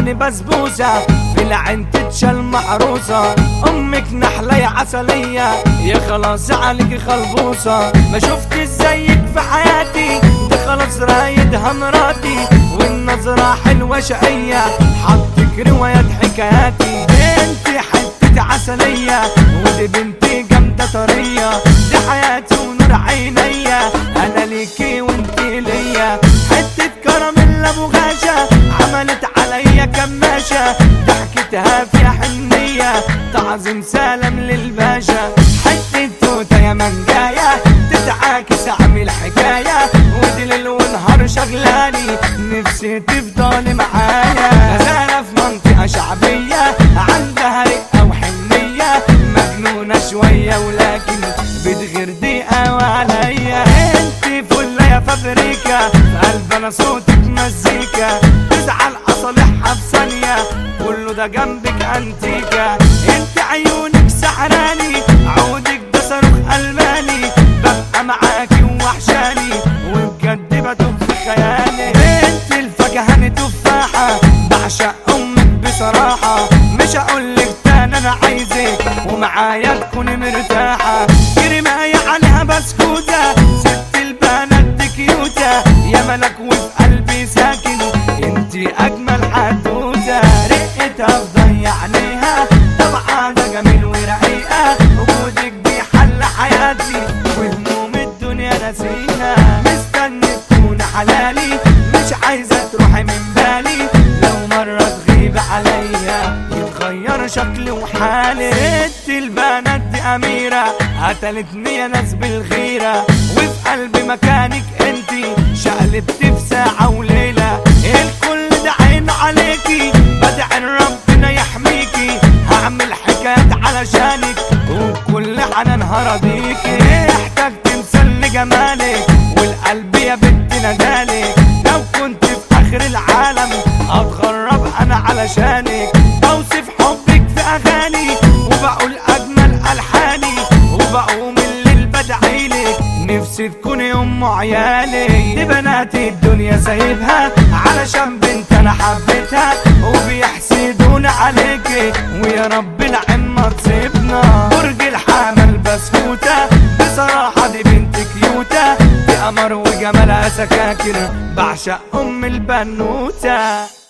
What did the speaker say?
يعني بسبوسة في العين تتشال محروسة امك نحلة يا عسلية يا خلاص عليك خلبوسة ما شفت زيك في حياتي دي خلاص رايدها مراتي والنظرة حلوة شقية حطك روايات حكاياتي انت حتة عسلية ودي بنتي جامدة طرية دي حياتي ونور عينيا انا ليكي وانتي ليا حتة كراميل ابو غاشا عملت عليا كماشة ضحكتها في حنية تعظيم سلام للباشا حتة توتة يا منجاية تتعاكس اعمل حكاية ودي ليل ونهار شغلاني نفسي تفضل معايا غزالة في منطقة شعبية عندها رقة وحنية مجنونة شوية ولكن بتغير دقيقة وعليا انت فلة يا فابريكا في قلب انا صوتك مزيكا تزعل اصالحها في ثانية كله ده جنبك انتيكا انت عيونك سحراني عودك ده صاروخ الماني ببقى معاكي ووحشاني وبجد بدوب في خيالي انت الفكهاني تفاحة بعشق امك بصراحة مش هقولك تاني انا عايزك ومعايا تكوني مرتاحة كريماية عليها بسكوتة ست البنات دي كيوتة يا ملك وفي قلبي ساكن انتي اجمل حدوتة رقتها في ضي عينيها طبعا ده جميل ورقيقة وجودك بيحل حياتي وهموم الدنيا ناسيها مستني تكون حلالي مش عايزة تروحي من بالي لو مرة تغيب عليا يتغير شكلي وحالي ست البنات دي أميرة قتلتني يا ناس بالغيرة وفي قلبي مكانك انتي شقلبت في ساعة وليلة الكل ده عين عليكي بدعي ربنا يحميكي هعمل حكايات علشانك وبكل حنان هرضيكي احتاج تمثال لجمالك والقلب يا بنت ندالك لو كنت في اخر العالم اتغرب انا علشانك بوصف حبك في اغاني وبقول اجمل الحاني وبقوم الليل بدعيلك نفسي تكوني ام عيالي دي بنات الدنيا سايبها علشان بنت انا حبيتها وبيحسدونا عليكي ويا رب العين ما تصيبنا برج الحمل بسكوتة بصراحة دي بنت كيوتة دي قمر وجمالها سكاكر بعشق ام البنوتة